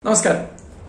നമസ്കാരം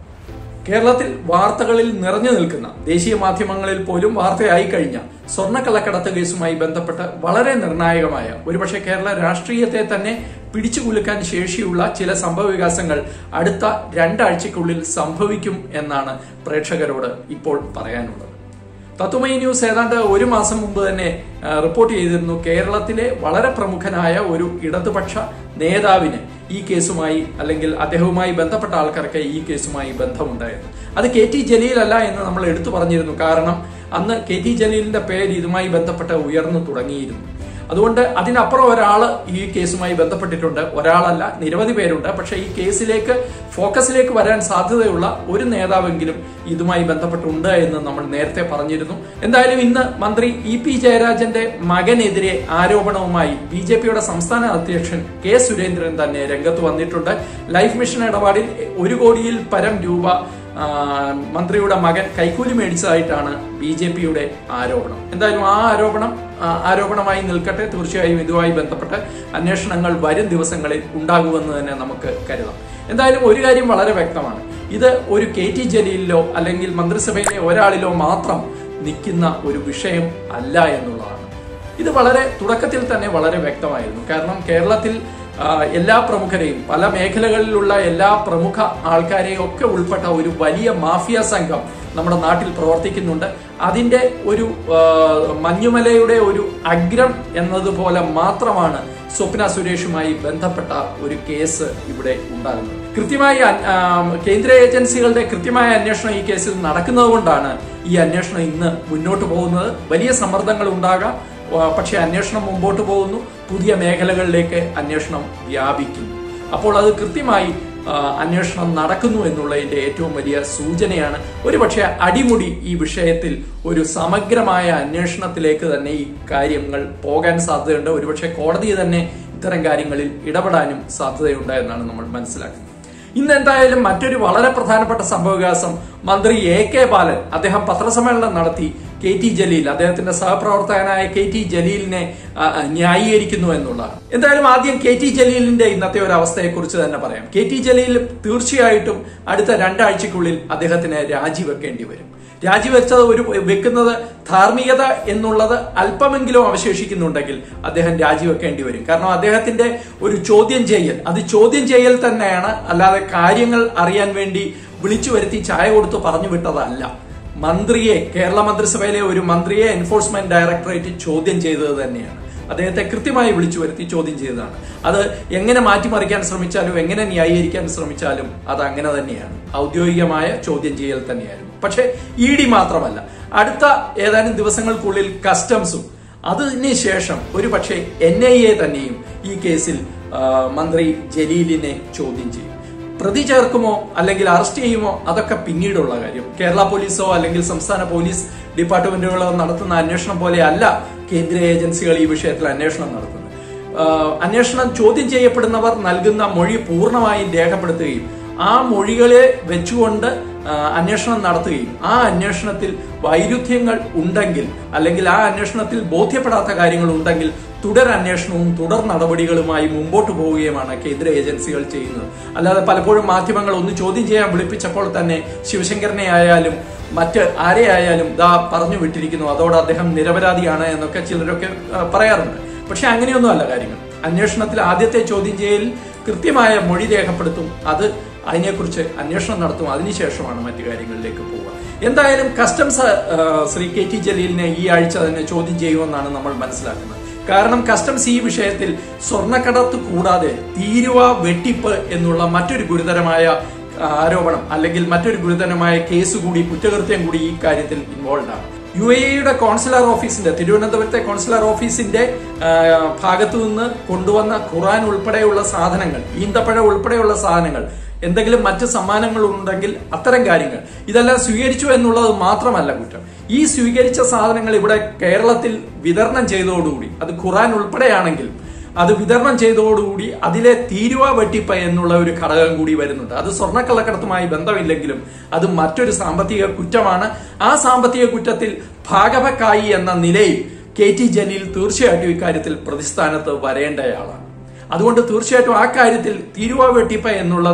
കേരളത്തിൽ വാർത്തകളിൽ നിറഞ്ഞു നിൽക്കുന്ന ദേശീയ മാധ്യമങ്ങളിൽ പോലും വാർത്തയായി കഴിഞ്ഞ സ്വർണ്ണക്കള്ളക്കടത്ത് കേസുമായി ബന്ധപ്പെട്ട് വളരെ നിർണായകമായ ഒരുപക്ഷെ കേരള രാഷ്ട്രീയത്തെ തന്നെ പിടിച്ചുകുലുക്കാൻ ശേഷിയുള്ള ചില സംഭവ വികാസങ്ങൾ അടുത്ത രണ്ടാഴ്ചക്കുള്ളിൽ സംഭവിക്കും എന്നാണ് പ്രേക്ഷകരോട് ഇപ്പോൾ പറയാനുള്ളത് തത്വമയി ന്യൂസ് ഏതാണ്ട് ഒരു മാസം മുമ്പ് തന്നെ ആ, റിപ്പോർട്ട് ചെയ്തിരുന്നു കേരളത്തിലെ വളരെ പ്രമുഖനായ ഒരു ഇടതുപക്ഷ നേതാവിന് ഈ കേസുമായി അല്ലെങ്കിൽ അദ്ദേഹവുമായി ബന്ധപ്പെട്ട ആൾക്കാർക്ക് ഈ കേസുമായി ബന്ധമുണ്ടായിരുന്നു അത് കെ ടി ജലീൽ അല്ല എന്ന് നമ്മൾ എടുത്തു പറഞ്ഞിരുന്നു കാരണം അന്ന് കെ ടി ജലീലിന്റെ പേര് ഇതുമായി ബന്ധപ്പെട്ട് ഉയർന്നു തുടങ്ങിയിരുന്നു അതുകൊണ്ട് അതിനപ്പുറം ഒരാൾ ഈ കേസുമായി ബന്ധപ്പെട്ടിട്ടുണ്ട് ഒരാളല്ല നിരവധി പേരുണ്ട് പക്ഷേ ഈ കേസിലേക്ക് ഫോക്കസിലേക്ക് വരാൻ സാധ്യതയുള്ള ഒരു നേതാവെങ്കിലും ഇതുമായി ബന്ധപ്പെട്ടുണ്ട് എന്ന് നമ്മൾ നേരത്തെ പറഞ്ഞിരുന്നു എന്തായാലും ഇന്ന് മന്ത്രി ഇ പി ജയരാജന്റെ മകനെതിരെ ആരോപണവുമായി ബി ജെ പിയുടെ സംസ്ഥാന അധ്യക്ഷൻ കെ സുരേന്ദ്രൻ തന്നെ രംഗത്ത് വന്നിട്ടുണ്ട് ലൈഫ് മിഷൻ ഇടപാടിൽ ഒരു കോടിയിൽ പരം രൂപ ആ, മന്ത്രിയുടെ മകൻ കൈക്കൂലി മേടിച്ചതായിട്ടാണ് ബി ജെ പിയുടെ ആരോപണം എന്തായാലും ആ ആരോപണം ആ, ആരോപണമായി നിൽക്കട്ടെ തീർച്ചയായും ഇതുമായി ബന്ധപ്പെട്ട് അന്വേഷണങ്ങൾ വരും ദിവസങ്ങളിൽ ഉണ്ടാകുമെന്ന് തന്നെ നമുക്ക് കരുതാം എന്തായാലും ഒരു കാര്യം വളരെ വ്യക്തമാണ് ഇത് ഒരു കെ ടി ജലീലിലോ അല്ലെങ്കിൽ മന്ത്രിസഭയിലെ ഒരാളിലോ മാത്രം നിൽക്കുന്ന ഒരു വിഷയം അല്ല എന്നുള്ളതാണ് ഇത് വളരെ തുടക്കത്തിൽ തന്നെ വളരെ വ്യക്തമായിരുന്നു കാരണം കേരളത്തിൽ ആ, എല്ലാ പ്രമുഖരെയും പല മേഖലകളിലുള്ള എല്ലാ പ്രമുഖ ആൾക്കാരെയും ഒക്കെ ഉൾപ്പെട്ട ഒരു വലിയ മാഫിയ സംഘം നമ്മുടെ നാട്ടിൽ പ്രവർത്തിക്കുന്നുണ്ട് അതിന്റെ ഒരു ആ, മഞ്ഞുമലയുടെ ഒരു അഗ്രം എന്നതുപോലെ മാത്രമാണ് സ്വപ്ന സുരേഷുമായി ബന്ധപ്പെട്ട ഒരു കേസ് ഇവിടെ ഉണ്ടാകുന്നത് കൃത്യമായി അൻ- ആ, കേന്ദ്ര ഏജൻസികളുടെ കൃത്യമായ അന്വേഷണം ഈ കേസിൽ നടക്കുന്നത് കൊണ്ടാണ് ഈ അന്വേഷണം ഇന്ന് മുന്നോട്ട് പോകുന്നത് വലിയ സമ്മർദ്ദങ്ങൾ ഉണ്ടാകാം ആ, പക്ഷേ അന്വേഷണം മുമ്പോട്ട് പോകുന്നു പുതിയ മേഖലകളിലേക്ക് അന്വേഷണം വ്യാപിക്കുന്നു അപ്പോൾ അത് കൃത്യമായി ആ, അന്വേഷണം നടക്കുന്നു എന്നുള്ളതിന്റെ ഏറ്റവും വലിയ സൂചനയാണ് ഒരുപക്ഷെ അടിമുടി ഈ വിഷയത്തിൽ ഒരു സമഗ്രമായ അന്വേഷണത്തിലേക്ക് തന്നെ ഈ കാര്യങ്ങൾ പോകാൻ സാധ്യതയുണ്ട് ഒരുപക്ഷെ കോടതി തന്നെ ഇത്തരം കാര്യങ്ങളിൽ ഇടപെടാനും സാധ്യതയുണ്ട് എന്നാണ് നമ്മൾ മനസ്സിലാക്കുന്നത് ഇന്ന് എന്തായാലും മറ്റൊരു വളരെ പ്രധാനപ്പെട്ട സംഭവവികാസം മന്ത്രി എ കെ ബാലൻ അദ്ദേഹം പത്രസമ്മേളനം നടത്തി കെ ടി ജലീൽ അദ്ദേഹത്തിന്റെ സഹപ്രവർത്തകനായ കെ ടി ജലീലിനെ ആ, ആ, ന്യായീകരിക്കുന്നു എന്നുള്ളതാണ് എന്തായാലും ആദ്യം കെ ടി ജലീലിന്റെ ഇന്നത്തെ ഒരു അവസ്ഥയെ കുറിച്ച് തന്നെ പറയാം കെ ടി ജലീൽ തീർച്ചയായിട്ടും അടുത്ത രണ്ടാഴ്ചക്കുള്ളിൽ അദ്ദേഹത്തിന് രാജിവെക്കേണ്ടി വരും രാജിവെച്ചത് ഒരു വെക്കുന്നത് ധാർമ്മികത എന്നുള്ളത് അല്പമെങ്കിലും അവശേഷിക്കുന്നുണ്ടെങ്കിൽ അദ്ദേഹം രാജിവെക്കേണ്ടി വരും കാരണം അദ്ദേഹത്തിന്റെ ഒരു ചോദ്യം ചെയ്യൽ അത് ചോദ്യം ചെയ്യൽ തന്നെയാണ് അല്ലാതെ കാര്യങ്ങൾ അറിയാൻ വേണ്ടി വിളിച്ചു വരുത്തി ചായ കൊടുത്ത് പറഞ്ഞു വിട്ടതല്ല മന്ത്രിയെ കേരള മന്ത്രിസഭയിലെ ഒരു മന്ത്രിയെ എൻഫോഴ്സ്മെന്റ് ഡയറക്ടറേറ്റ് ചോദ്യം ചെയ്തത് തന്നെയാണ് അദ്ദേഹത്തെ കൃത്യമായി വിളിച്ചു വരുത്തി ചോദ്യം ചെയ്തതാണ് അത് എങ്ങനെ മാറ്റിമറിക്കാൻ ശ്രമിച്ചാലും എങ്ങനെ ന്യായീകരിക്കാൻ ശ്രമിച്ചാലും അത് അങ്ങനെ തന്നെയാണ് ഔദ്യോഗികമായ ചോദ്യം ചെയ്യൽ തന്നെയായിരുന്നു പക്ഷേ ഇ ഡി മാത്രമല്ല അടുത്ത ഏതാനും ദിവസങ്ങൾക്കുള്ളിൽ കസ്റ്റംസും അതിന് ശേഷം ഒരു പക്ഷേ എൻ ഐ എ തന്നെയും ഈ കേസിൽ ആ, മന്ത്രി ജലീലിനെ ചോദ്യം ചെയ്യും പ്രതി ചേർക്കുമോ അല്ലെങ്കിൽ അറസ്റ്റ് ചെയ്യുമോ അതൊക്കെ പിന്നീടുള്ള കാര്യം കേരള പോലീസോ അല്ലെങ്കിൽ സംസ്ഥാന പോലീസ് ഡിപ്പാർട്ട്മെന്റുകളോ നടത്തുന്ന അന്വേഷണം പോലെ അല്ല കേന്ദ്ര ഏജൻസികൾ ഈ വിഷയത്തിൽ അന്വേഷണം നടത്തുന്നത് ആഹ് അന്വേഷണം ചോദ്യം ചെയ്യപ്പെടുന്നവർ നൽകുന്ന മൊഴി പൂർണ്ണമായും രേഖപ്പെടുത്തുകയും ആ മൊഴികളെ വെച്ചുകൊണ്ട് ആഹ് അന്വേഷണം നടത്തുകയും ആ അന്വേഷണത്തിൽ വൈരുദ്ധ്യങ്ങൾ ഉണ്ടെങ്കിൽ അല്ലെങ്കിൽ ആ അന്വേഷണത്തിൽ ബോധ്യപ്പെടാത്ത കാര്യങ്ങൾ ഉണ്ടെങ്കിൽ തുടർ അന്വേഷണവും തുടർ നടപടികളുമായി മുമ്പോട്ട് പോവുകയുമാണ് കേന്ദ്ര ഏജൻസികൾ ചെയ്യുന്നത് അല്ലാതെ പലപ്പോഴും മാധ്യമങ്ങൾ ഒന്ന് ചോദ്യം ചെയ്യാൻ വിളിപ്പിച്ചപ്പോൾ തന്നെ ശിവശങ്കരനെ ആയാലും മറ്റ് ആരെയായാലും ദാ പറഞ്ഞു വിട്ടിരിക്കുന്നു അതോടെ അദ്ദേഹം നിരപരാധിയാണ് എന്നൊക്കെ ചിലരൊക്കെ ആ, പറയാറുണ്ട് പക്ഷെ അങ്ങനെയൊന്നും അല്ല കാര്യങ്ങൾ അന്വേഷണത്തിൽ ആദ്യത്തെ ചോദ്യം ചെയ്യലിൽ കൃത്യമായ മൊഴി രേഖപ്പെടുത്തും അത് അതിനെക്കുറിച്ച് അന്വേഷണം നടത്തും അതിനുശേഷമാണ് മറ്റു കാര്യങ്ങളിലേക്ക് പോവുക എന്തായാലും കസ്റ്റംസ് ആ, ശ്രീ കെ ടി ജലീലിനെ ഈ ആഴ്ച തന്നെ ചോദ്യം ചെയ്യുമെന്നാണ് നമ്മൾ മനസ്സിലാക്കുന്നത് കാരണം കസ്റ്റംസ് ഈ വിഷയത്തിൽ സ്വർണ്ണക്കടത്ത് കൂടാതെ തീരുവ വെട്ടിപ്പ് എന്നുള്ള മറ്റൊരു ഗുരുതരമായ ആരോപണം അല്ലെങ്കിൽ മറ്റൊരു ഗുരുതരമായ കേസ് കൂടി കുറ്റകൃത്യം കൂടി ഈ കാര്യത്തിൽ ഇൻവോൾവ് ആണ് യു എ ഇയുടെ കോൺസുലർ ഓഫീസിന്റെ തിരുവനന്തപുരത്തെ കോൺസുലർ ഓഫീസിന്റെ ആ, ഭാഗത്തു നിന്ന് കൊണ്ടുവന്ന ഖുറാൻ ഉൾപ്പെടെയുള്ള സാധനങ്ങൾ ഈന്തപ്പഴ ഉൾപ്പെടെയുള്ള സാധനങ്ങൾ എന്തെങ്കിലും മറ്റ് സമ്മാനങ്ങൾ ഉണ്ടെങ്കിൽ അത്തരം കാര്യങ്ങൾ ഇതെല്ലാം സ്വീകരിച്ചു എന്നുള്ളത് മാത്രമല്ല കുറ്റം ഈ സ്വീകരിച്ച സാധനങ്ങൾ ഇവിടെ കേരളത്തിൽ വിതരണം ചെയ്തതോടുകൂടി അത് ഖുറാൻ ഉൾപ്പെടെയാണെങ്കിൽ അത് വിതരണം ചെയ്തതോടുകൂടി അതിലെ തീരുവ വെട്ടിപ്പ് എന്നുള്ള ഒരു ഘടകം കൂടി വരുന്നുണ്ട് അത് സ്വർണ്ണക്കള്ളക്കടത്തുമായി ബന്ധമില്ലെങ്കിലും അത് മറ്റൊരു സാമ്പത്തിക കുറ്റമാണ് ആ സാമ്പത്തിക കുറ്റത്തിൽ ഭാഗവക്കായി എന്ന നിലയിൽ കെ ടി ജലീൽ തീർച്ചയായിട്ടും ഇക്കാര്യത്തിൽ പ്രതിസ്ഥാനത്ത് വരേണ്ടയാളാണ് അതുകൊണ്ട് തീർച്ചയായിട്ടും ആ കാര്യത്തിൽ തീരുവ വെട്ടിപ്പ് എന്നുള്ളത്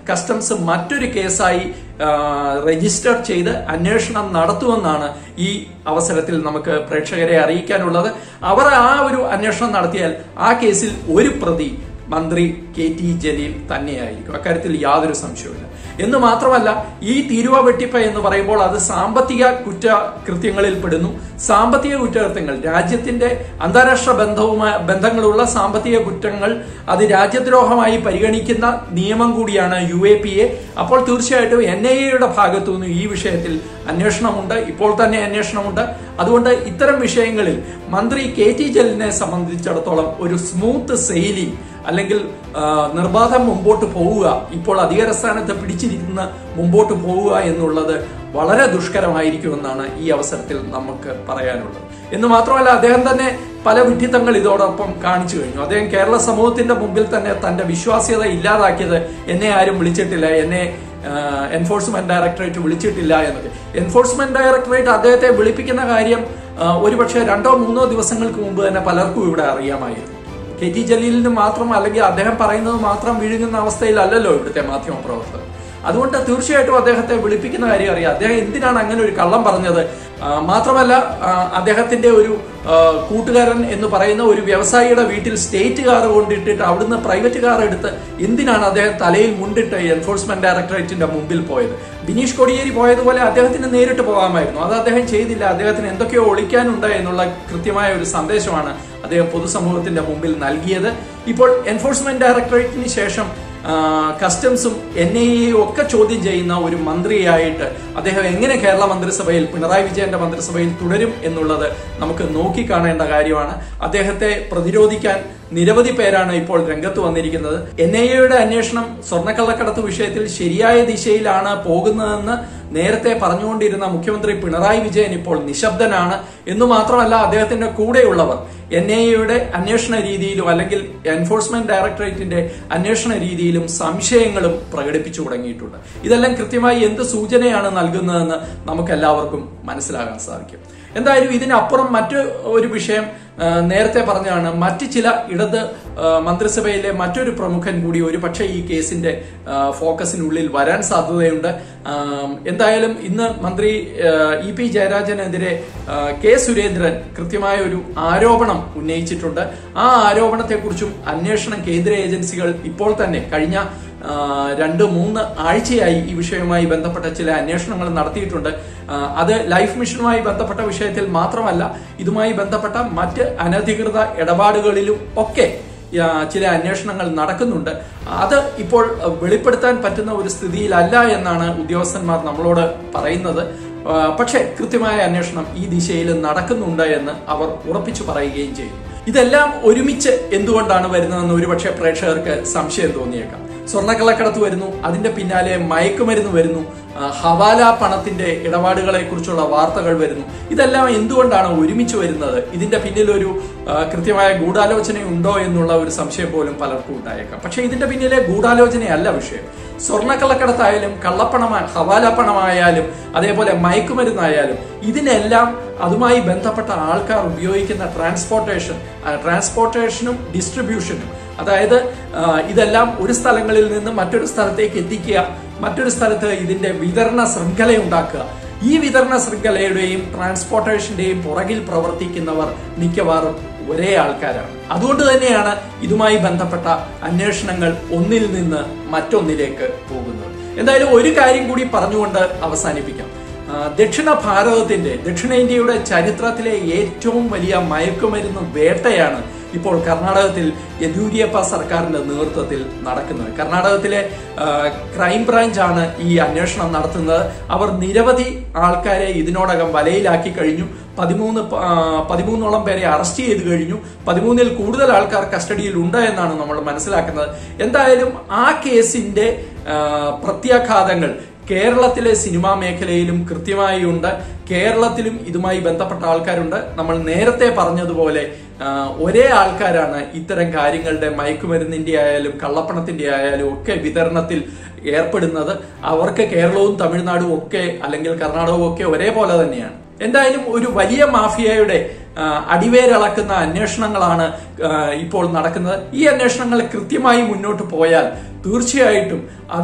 കസ്റ്റംസ് മറ്റൊരു കേസായി ആ, രജിസ്റ്റർ ചെയ്ത് അന്വേഷണം നടത്തുമെന്നാണ് ഈ അവസരത്തിൽ നമുക്ക് പ്രേക്ഷകരെ അറിയിക്കാനുള്ളത് അവർ ആ ഒരു അന്വേഷണം നടത്തിയാൽ ആ കേസിൽ ഒരു പ്രതി മന്ത്രി കെ ടി ജലീൽ തന്നെയായിരിക്കും അക്കാര്യത്തിൽ യാതൊരു സംശയവുമില്ല എന്ന് മാത്രമല്ല ഈ തീരുവ വെട്ടിപ്പ എന്ന് പറയുമ്പോൾ അത് സാമ്പത്തിക കുറ്റ കൃത്യങ്ങളിൽ പെടുന്നു സാമ്പത്തിക കുറ്റകൃത്യങ്ങൾ രാജ്യത്തിന്റെ അന്താരാഷ്ട്ര ബന്ധവുമായി ബന്ധങ്ങളുള്ള സാമ്പത്തിക കുറ്റങ്ങൾ അത് രാജ്യദ്രോഹമായി പരിഗണിക്കുന്ന നിയമം കൂടിയാണ് യു എ പി എ അപ്പോൾ തീർച്ചയായിട്ടും എൻ ഐ എയുടെ ഭാഗത്തു നിന്ന് ഈ വിഷയത്തിൽ അന്വേഷണമുണ്ട് ഇപ്പോൾ തന്നെ അന്വേഷണമുണ്ട് അതുകൊണ്ട് ഇത്തരം വിഷയങ്ങളിൽ മന്ത്രി കെ ടി ജലീലിനെ സംബന്ധിച്ചിടത്തോളം ഒരു സ്മൂത്ത് സെയിലിംഗ് അല്ലെങ്കിൽ ആ, നിർബാധം മുമ്പോട്ട് പോവുക ഇപ്പോൾ അധികാരസ്ഥാനത്ത് പിടിച്ചിരിക്കുന്ന മുമ്പോട്ട് പോവുക എന്നുള്ളത് വളരെ ദുഷ്കരമായിരിക്കുമെന്നാണ് ഈ അവസരത്തിൽ നമുക്ക് പറയാനുള്ളത് എന്ന് മാത്രമല്ല അദ്ദേഹം തന്നെ പല വിഡ്ഢിത്തങ്ങൾ ഇതോടൊപ്പം കാണിച്ചു കഴിഞ്ഞു അദ്ദേഹം കേരള സമൂഹത്തിന്റെ മുമ്പിൽ തന്നെ തന്റെ വിശ്വാസ്യത ഇല്ലാതാക്കിയത് എന്നെ ആരും വിളിച്ചിട്ടില്ല എന്നെ എൻഫോഴ്സ്മെന്റ് ഡയറക്ടറേറ്റ് വിളിച്ചിട്ടില്ല എന്നൊക്കെ എൻഫോഴ്സ്മെന്റ് ഡയറക്ടറേറ്റ് അദ്ദേഹത്തെ വിളിപ്പിക്കുന്ന കാര്യം ആ, ഒരുപക്ഷെ രണ്ടോ മൂന്നോ ദിവസങ്ങൾക്ക് മുമ്പ് തന്നെ പലർക്കും ഇവിടെ അറിയാമായിരുന്നു കെ ടി ജലീലിന് മാത്രം അല്ലെങ്കിൽ അദ്ദേഹം പറയുന്നത് മാത്രം വിഴുങ്ങുന്ന അവസ്ഥയിലല്ലല്ലോ ഇവിടുത്തെ മാധ്യമ പ്രവർത്തകർ അതുകൊണ്ട് തീർച്ചയായിട്ടും അദ്ദേഹത്തെ വിളിപ്പിക്കുന്ന കാര്യം അറിയാം അദ്ദേഹം എന്തിനാണ് അങ്ങനെ ഒരു കള്ളം പറഞ്ഞത് ആ, മാത്രമല്ല ആ, അദ്ദേഹത്തിന്റെ ഒരു ആ, കൂട്ടുകാരൻ എന്ന് പറയുന്ന ഒരു വ്യവസായിയുടെ വീട്ടിൽ സ്റ്റേറ്റ് കാർ കൊണ്ടിട്ടിട്ട് അവിടുന്ന് പ്രൈവറ്റ് കാർ എടുത്ത് എന്തിനാണ് അദ്ദേഹം തലയിൽ മുണ്ടിട്ട് എൻഫോഴ്സ്മെന്റ് ഡയറക്ടറേറ്റിന്റെ മുമ്പിൽ പോയത് ബിനീഷ് കൊടിയേരി പോയതുപോലെ അദ്ദേഹത്തിന് നേരിട്ട് പോകാമായിരുന്നു അത് അദ്ദേഹം ചെയ്തില്ല അദ്ദേഹത്തിന് എന്തൊക്കെയോ ഒളിക്കാനുണ്ട് എന്നുള്ള കൃത്യമായ ഒരു സന്ദേശമാണ് അദ്ദേഹം പൊതുസമൂഹത്തിന്റെ മുമ്പിൽ നൽകിയത് ഇപ്പോൾ എൻഫോഴ്സ്മെന്റ് ഡയറക്ടറേറ്റിന് ശേഷം ആ, കസ്റ്റംസും എൻ ഐ എയും ഒക്കെ ചോദ്യം ചെയ്യുന്ന ഒരു മന്ത്രിയായിട്ട് അദ്ദേഹം എങ്ങനെ കേരള മന്ത്രിസഭയിൽ പിണറായി വിജയന്റെ മന്ത്രിസഭയിൽ തുടരും എന്നുള്ളത് നമുക്ക് നോക്കിക്കാണേണ്ട കാര്യമാണ് അദ്ദേഹത്തെ പ്രതിരോധിക്കാൻ നിരവധി പേരാണ് ഇപ്പോൾ രംഗത്ത് വന്നിരിക്കുന്നത് എൻ ഐ എയുടെ അന്വേഷണം സ്വർണ്ണക്കള്ളക്കടത്ത് വിഷയത്തിൽ ശരിയായ ദിശയിലാണ് പോകുന്നതെന്ന് നേരത്തെ പറഞ്ഞുകൊണ്ടിരുന്ന മുഖ്യമന്ത്രി പിണറായി വിജയൻ ഇപ്പോൾ നിശബ്ദനാണ് എന്നു മാത്രമല്ല അദ്ദേഹത്തിന്റെ കൂടെയുള്ളവർ എൻ ഐ എയുടെ അന്വേഷണ രീതിയിലും അല്ലെങ്കിൽ എൻഫോഴ്സ്മെന്റ് ഡയറക്ടറേറ്റിന്റെ അന്വേഷണ രീതിയിലും സംശയങ്ങളും പ്രകടിപ്പിച്ചു തുടങ്ങിയിട്ടുണ്ട് ഇതെല്ലാം കൃത്യമായി എന്ത് സൂചനയാണ് നൽകുന്നതെന്ന് നമുക്ക് എല്ലാവർക്കും മനസ്സിലാകാൻ സാധിക്കും എന്തായാലും ഇതിനപ്പുറം മറ്റു ഒരു വിഷയം ആ, നേരത്തെ പറഞ്ഞാണ് മറ്റ് ചില ഇടത് ആ, മന്ത്രിസഭയിലെ മറ്റൊരു പ്രമുഖൻ കൂടി ഒരു പക്ഷേ ഈ കേസിന്റെ ആ, ഫോക്കസിനുള്ളിൽ വരാൻ സാധ്യതയുണ്ട് ആ, എന്തായാലും ഇന്ന് മന്ത്രി ആ, ഇ പി ജയരാജനെതിരെ ആ, കെ സുരേന്ദ്രൻ കൃത്യമായ ഒരു ആരോപണം ഉന്നയിച്ചിട്ടുണ്ട് ആ ആരോപണത്തെക്കുറിച്ചും അന്വേഷണം കേന്ദ്ര ഏജൻസികൾ ഇപ്പോൾ തന്നെ കഴിഞ്ഞ ആ, രണ്ട് മൂന്ന് ആഴ്ചയായി ഈ വിഷയവുമായി ബന്ധപ്പെട്ട ചില അന്വേഷണങ്ങൾ നടത്തിയിട്ടുണ്ട് ആ, അത് ലൈഫ് മിഷനുമായി ബന്ധപ്പെട്ട വിഷയത്തിൽ മാത്രമല്ല ഇതുമായി ബന്ധപ്പെട്ട മറ്റ് അനധികൃത ഇടപാടുകളിലും ഒക്കെ ആ, ചില അന്വേഷണങ്ങൾ നടക്കുന്നുണ്ട് അത് ഇപ്പോൾ വെളിപ്പെടുത്താൻ പറ്റുന്ന ഒരു സ്ഥിതിയിലല്ല എന്നാണ് ഉദ്യോഗസ്ഥന്മാർ നമ്മളോട് പറയുന്നത് ആ, പക്ഷേ കൃത്യമായ അന്വേഷണം ഈ ദിശയിൽ നടക്കുന്നുണ്ട് എന്ന് അവർ ഉറപ്പിച്ചു പറയുകയും ചെയ്തു ഇതെല്ലാം ഒരുമിച്ച് എന്തുകൊണ്ടാണ് വരുന്നതെന്ന് ഒരുപക്ഷെ പ്രേക്ഷകർക്ക് സംശയം തോന്നിയേക്കാം സ്വർണ്ണക്കള്ളക്കടത്ത് വരുന്നു അതിന്റെ പിന്നാലെ മയക്കുമരുന്ന് വരുന്നു ആ, ഹവാല പണത്തിന്റെ ഇടപാടുകളെ കുറിച്ചുള്ള വാർത്തകൾ വരുന്നു ഇതെല്ലാം എന്തുകൊണ്ടാണ് ഒരുമിച്ച് വരുന്നത് ഇതിന്റെ പിന്നിൽ ഒരു ആ, കൃത്യമായ ഗൂഢാലോചനയുണ്ടോ എന്നുള്ള ഒരു സംശയം പോലും പലർക്കും ഉണ്ടായേക്കാം പക്ഷേ ഇതിന്റെ പിന്നിലെ ഗൂഢാലോചനയല്ല വിഷയം സ്വർണ്ണക്കള്ളക്കടത്തായാലും കള്ളപ്പണ ഹവാല പണമായാലും അതേപോലെ മയക്കുമരുന്നായാലും ഇതിനെല്ലാം അതുമായി ബന്ധപ്പെട്ട ആൾക്കാർ ഉപയോഗിക്കുന്ന ട്രാൻസ്പോർട്ടേഷൻ ആ, ട്രാൻസ്പോർട്ടേഷനും ഡിസ്ട്രിബ്യൂഷനും അതായത് ആ, ഇതെല്ലാം ഒരു സ്ഥലങ്ങളിൽ നിന്ന് മറ്റൊരു സ്ഥലത്തേക്ക് എത്തിക്കുക മറ്റൊരു സ്ഥലത്ത് ഇതിന്റെ വിതരണ ശൃംഖല ഉണ്ടാക്കുക ഈ വിതരണ ശൃംഖലയുടെയും ട്രാൻസ്പോർട്ടേഷന്റെയും പുറകിൽ പ്രവർത്തിക്കുന്നവർ മിക്കവാറും ഒരേ ആൾക്കാരാണ് അതുകൊണ്ട് തന്നെയാണ് ഇതുമായി ബന്ധപ്പെട്ട അന്വേഷണങ്ങൾ ഒന്നിൽ നിന്ന് മറ്റൊന്നിലേക്ക് പോകുന്നത് എന്തായാലും ഒരു കാര്യം കൂടി പറഞ്ഞുകൊണ്ട് അവസാനിപ്പിക്കാം ആ, ദക്ഷിണ ഭാരതത്തിന്റെ ദക്ഷിണേന്ത്യയുടെ ചരിത്രത്തിലെ ഏറ്റവും വലിയ മയക്കുമരുന്ന് വേട്ടയാണ് ഇപ്പോൾ കർണാടകത്തിൽ യെദ്യൂരപ്പ സർക്കാരിന്റെ നേതൃത്വത്തിൽ നടക്കുന്നത് കർണാടകത്തിലെ ആ, ക്രൈം ബ്രാഞ്ച് ആണ് ഈ അന്വേഷണം നടത്തുന്നത് അവർ നിരവധി ആൾക്കാരെ ഇതിനോടകം വലയിലാക്കി കഴിഞ്ഞു പതിമൂന്ന് പ- ആ, പതിമൂന്നോളം പേരെ അറസ്റ്റ് ചെയ്ത് കഴിഞ്ഞു പതിമൂന്നിൽ കൂടുതൽ ആൾക്കാർ കസ്റ്റഡിയിൽ ഉണ്ട് എന്നാണ് നമ്മൾ മനസ്സിലാക്കുന്നത് എന്തായാലും ആ കേസിന്റെ ആ, പ്രത്യാഘാതങ്ങൾ കേരളത്തിലെ സിനിമാ മേഖലയിലും കൃത്യമായി ഉണ്ട് കേരളത്തിലും ഇതുമായി ബന്ധപ്പെട്ട ആൾക്കാരുണ്ട് നമ്മൾ നേരത്തെ പറഞ്ഞതുപോലെ ആ, ഒരേ ആൾക്കാരാണ് ഇത്തരം കാര്യങ്ങളുടെ മയക്കുമരുന്നിന്റെ ആയാലും കള്ളപ്പണത്തിന്റെ ആയാലും ഒക്കെ വിതരണത്തിൽ ഏർപ്പെടുന്നത് അവർക്ക് കേരളവും തമിഴ്നാടും ഒക്കെ അല്ലെങ്കിൽ കർണാടകവും ഒക്കെ ഒരേപോലെ തന്നെയാണ് എന്തായാലും ഒരു വലിയ മാഫിയയുടെ ആ, അടിവേരളക്കുന്ന അന്വേഷണങ്ങളാണ് ആ, ഇപ്പോൾ നടക്കുന്നത് ഈ അന്വേഷണങ്ങൾ കൃത്യമായി മുന്നോട്ട് പോയാൽ തീർച്ചയായിട്ടും അത്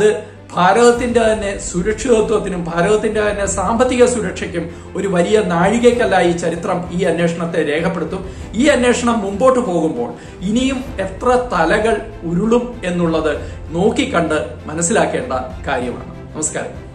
ഭാരതത്തിന്റെ തന്നെ സുരക്ഷിതത്വത്തിനും ഭാരതത്തിന്റെ തന്നെ സാമ്പത്തിക സുരക്ഷയ്ക്കും ഒരു വലിയ നാഴികക്കല്ലായി ചരിത്രം ഈ അന്വേഷണത്തെ രേഖപ്പെടുത്തും ഈ അന്വേഷണം മുമ്പോട്ട് പോകുമ്പോൾ ഇനിയും എത്ര തലകൾ ഉരുളും എന്നുള്ളത് നോക്കിക്കണ്ട് മനസ്സിലാക്കേണ്ട കാര്യമാണ് നമസ്കാരം